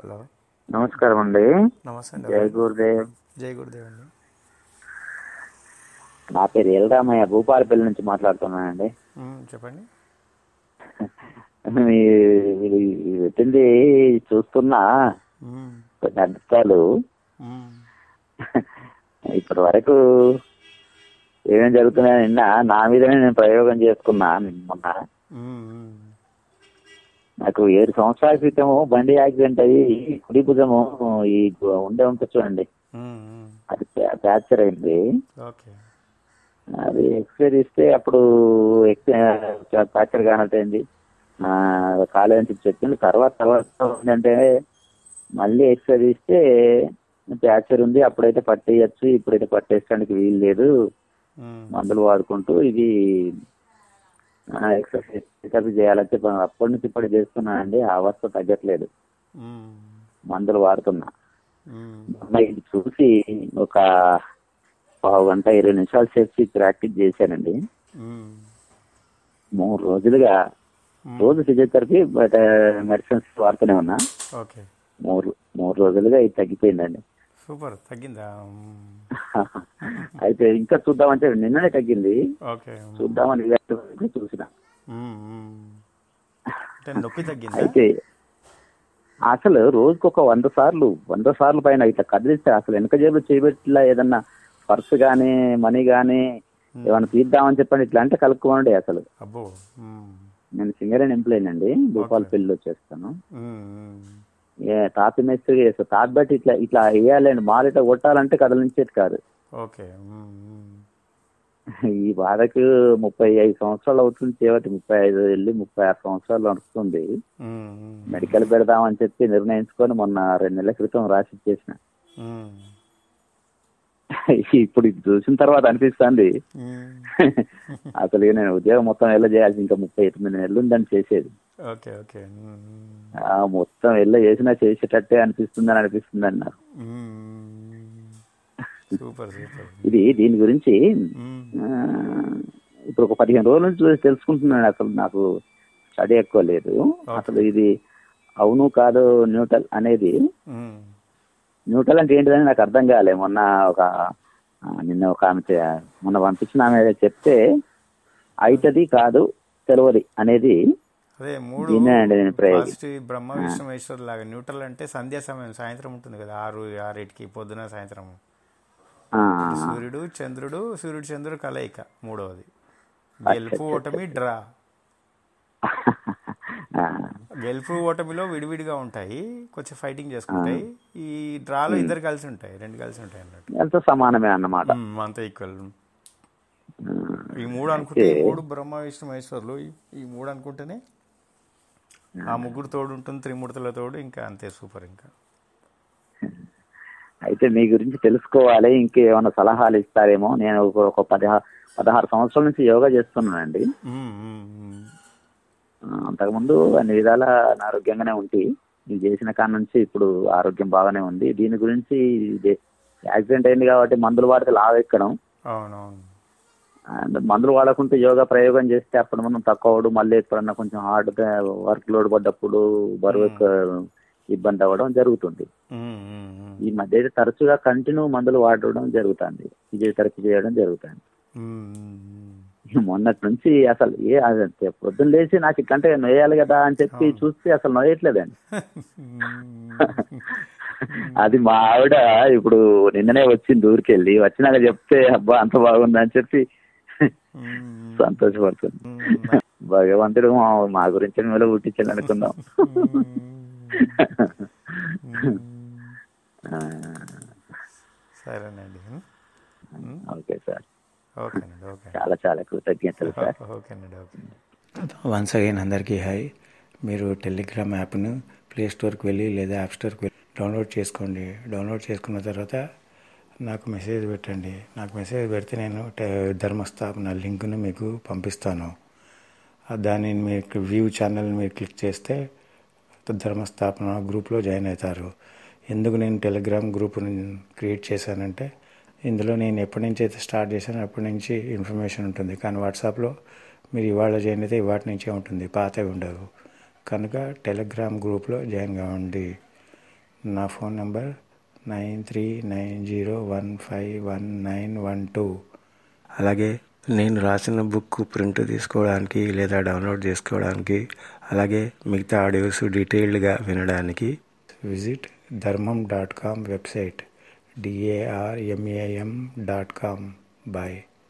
Hello నమస్కారం అండి నమస్తే అండి జై గురుదేవ్ జై గురుదేవ్ అండి నా పేరు ఎల్రామయ్య భూపాలపల్లి నుంచి మాట్లాడుతున్నానండి మ్మ్, చెప్పండి మీ మీరు పెట్టింది చూస్తున్నా మ్మ్, కొన్ని అద్భుతాలు మ్మ్, ఇప్పటి వరకు ఏమేం జరుగుతున్నాయని నిన్న నా మీదనే నేను ప్రయోగం చేసుకున్నా నిన్న మొన్న మ్మ్, మ్మ్. నాకు ఏడు సంవత్సరాల క్రితము బండి యాక్సిడెంట్ అయ్యి కుడి భుజము ఈ ఉండే ఉంటుంది చూడండి మ్మ్, మ్మ్. అది ఫ్రాక్చర్ అయింది ఓకే అది ఎక్స్రే తీస్తే అప్పుడు ఎక్స్రే ఫ్రాక్చర్ కానట్టయింది కాలేజ్ నుంచి చెప్పింది తర్వాత తర్వాత ఏంటంటే మళ్ళీ ఎక్స్రే తీస్తే ఫ్రాక్చర్ ఉంది అప్పుడైతే పట్టేయచ్చు ఇప్పుడైతే పట్టేయడానికి వీలు లేదు మ్మ్, మందులు వాడుకుంటూ ఇది ఎక్సర్సైజ్ థెరపీ చేయాలని చెప్పి అప్పటి నుంచి ఇప్పుడు చేస్తున్నానండి ఆ అవస్థ తగ్గట్లేదు మ్మ్, మందులు వాడుతున్నా మ్మ్. మొన్న ఇది చూసి ఒక పావు గంట ఇరవై నిమిషాలు సేపు ప్రాక్టీస్ చేశానండి మ్మ్, మూడు రోజులుగా మ్మ్. రోజు ఫిజియోథెరపీ బట్ మెడిసిన్స్ వాడుతూనే ఉన్నా ఓకే మూడు మూడు రోజులుగా ఇది తగ్గిపోయిందండి సూపర్ తగ్గిందా మ్మ్. అయితే ఇంకా చూద్దామంటే నిన్ననే తగ్గింది ఓకే మ్మ్. చూద్దామని ఇలాంటి చూసిన మ్మ్, మ్మ్. అంటే నొప్పి తగ్గిందా అయితే అసలు రోజుకు ఒక వంద సార్లు వంద సార్లు పైన ఇట్లా కదిలిస్తే అసలు వెనక జేబులో చేయబెట్టిలా ఏదన్నా పర్స్ కానీ మనీ కానీ ఏమైనా తీద్దామని చెప్పండి ఇట్లా అంటే కలుపుకోండి అసలు అబ్బో మ్మ్, నేను సింగర్ అండ్ ఎంప్లాయ్ అండి భూపాల్ పెళ్లి వచ్చేస్తాను మ్మ్, మ్మ్. ఏ తాత మేస్త్రి చేస్తా తాత బట్టి ఇట్లా ఇట్లా వేయాలండి మాలు ఇట్లా కొట్టాలంటే కదలించేది కాదు ఓకే మ్మ్, మ్మ్. ఈ బాధకు ముప్పై ఐదు సంవత్సరాలు అవుతుంది చేయబట్టి ముప్పై ఐదు వెళ్ళి ముప్పై ఆరు సంవత్సరాలు నడుస్తుంది మ్మ్, మ్మ్. మెడికల్ పెడదామని చెప్పి నిర్ణయించుకొని మొన్న రెండు నెలల క్రితం రాసి ఇచ్చేసిన మ్మ్, ఇప్పుడు ఇది చూసిన తర్వాత అనిపిస్తుంది మ్మ్. అసలు ఇక నేను ఉద్యోగం మొత్తం వెళ్ళ చేయాల్సి ఇంకా ముప్పై తొమ్మిది నెలలు ఉందని చేసేది ఓకే ఓకే మ్మ్, మ్మ్. ఆ మొత్తం వెళ్ళ చేసినా చేసేటట్టే అనిపిస్తుందని అనిపిస్తుంది అన్నారు మ్మ్. సూపర్ సూపర్ ఇది దీని గురించి మ్మ్. ఆ, ఇప్పుడు ఒక పదిహేను రోజుల నుంచి తెలుసుకుంటున్నాను అసలు నాకు స్టడీ ఎక్కువ లేదు అసలు ఇది అవును కాదు న్యూట్రల్ అనేది మ్మ్. న్యూట్రల్ అంటే ఏంటిదని నాకు అర్థం కాలే మొన్న ఒక ఆ, నిన్న ఒక ఆమె చే- మొన్న పంపించిన ఆమె చెప్తే అవుతుంది కాదు తెలియదు అనేది అదే మూడు దీన్నే అండి నేను ప్రయోగి పాజిటివ్ బ్రహ్మ విష్ణు మహేశ్వర్ లాగా న్యూట్రల్ అంటే సంధ్యా సమయం సాయంత్రం ఉంటుంది కదా ఆరు ఆరింటికి పొద్దున సాయంత్రం ఆ, సూర్యుడు చంద్రుడు సూర్యుడు చంద్రుడు కలయిక మూడవది గెలుపు ఓటమి డ్రా ఆ, గెలుపు ఓటమిలో విడివిడిగా ఉంటాయి కొంచెం ఫైటింగ్ చేసుకుంటాయి ఈ డ్రాలో ఇద్దరు కలిసి ఉంటాయి రెండు కలిసి ఉంటాయి అన్నట్టు ఎంతో సమానమే అన్నమాట మ్మ్, అంత ఈక్వల్ ఆ, ఈ మూడు అనుకుంటే ఈ మూడు బ్రహ్మ విష్ణు మహేశ్వర్లు ఈ- ఈ మూడు అనుకుంటేనే ఆ ముగ్గురు తోడు ఉంటుంది త్రిమూర్తుల తోడు ఇంకా అంతే సూపర్ ఇంకా అయితే మీ గురించి తెలుసుకోవాలి ఇంకేమైనా సలహాలు ఇస్తారేమో నేను ఒక ఒక పదహారు పదహారు సంవత్సరాల నుంచి యోగా చేస్తున్నానండి మ్మ్, మ్మ్, మ్మ్. ఆ, అంతకుముందు అన్ని విధాల ఆరోగ్యంగానే ఉంటి ఇది చేసిన కాడ నుంచి ఇప్పుడు ఆరోగ్యం బాగానే ఉంది దీని గురించి ఇది యాక్సిడెంట్ అయింది కాబట్టి మందులు వాడితే లావు ఎక్కడం అవునవును అండ్ మందులు వాడకుంటే యోగా ప్రయోగం చేస్తే అప్పుడు మనం తక్కువ అవడం మళ్ళీ ఎప్పుడన్నా కొంచెం హార్డ్ వర్క్ లోడ్ పడ్డప్పుడు బరువు ఎక్కువ ఇబ్బంది అవ్వడం జరుగుతుంది మ్మ్, మ్మ్, మ్మ్. ఈ మధ్య అయితే తరచుగా కంటిన్యూ మందులు వాడడం జరుగుతుంది ఫిజియోథెరపీ చేయడం జరుగుతుంది మ్మ్, మ్మ్, మ్మ్. మొన్నటి నుంచి అసలు ఏ అది పొద్దున్న లేచి నాకు ఇట్లంటే నొయ్యాలి కదా అని చెప్పి చూస్తే అసలు నొయ్యట్లేదండి అది మా ఆవిడ ఇప్పుడు నిన్ననే వచ్చింది ఊరికెళ్ళి వచ్చినాక చెప్తే అబ్బా అంత బాగుంది అని చెప్పి మ్మ్, సంతోషపడుతుంది మ్మ్. భగవంతుడు మా మా గురించి మేము పుట్టించాను అనుకుందాం మ్మ్. ఆ, సరేనండి మ్మ్. ఓకే సార్ ఓకేనండి ఓకే చాలా చాలా కృతజ్ఞతలు సార్ ఓకేనండి ఓకే వన్స్ అగైన్ అందరికీ హాయ్ మీరు టెలిగ్రామ్ యాప్ను ప్లే స్టోర్కి వెళ్ళి లేదా యాప్ స్టోర్కి వెళ్ళి డౌన్లోడ్ చేసుకోండి డౌన్లోడ్ చేసుకున్న తర్వాత నాకు మెసేజ్ పెట్టండి నాకు మెసేజ్ పెడితే నేను టె- ధర్మస్థాపన లింక్ను మీకు పంపిస్తాను ఆ దాన్ని మీకు వ్యూ ఛానల్ మీరు క్లిక్ చేస్తే ధర్మస్థాపన గ్రూప్లో జాయిన్ అవుతారు ఎందుకు నేను టెలిగ్రామ్ గ్రూప్ని క్రియేట్ చేశానంటే ఇందులో నేను ఎప్పటి నుంచి అయితే స్టార్ట్ చేశానో అప్పటి నుంచి ఇన్ఫర్మేషన్ ఉంటుంది కానీ వాట్సాప్లో మీరు ఇవాళ జాయిన్ అయితే ఇవాటి నుంచే ఉంటుంది పాతవి ఉండవు కనుక టెలిగ్రామ్ గ్రూప్లో జాయిన్ కావండి నా phone number nine three nine zero one five one nine one two అలాగే నేను రాసిన బుక్ ప్రింట్ తీసుకోవడానికి లేదా డౌన్లోడ్ చేసుకోవడానికి అలాగే మిగతా ఆడియోస్ డీటెయిల్డ్గా వినడానికి visit Dharmam dot com website D A R M A M dot com bye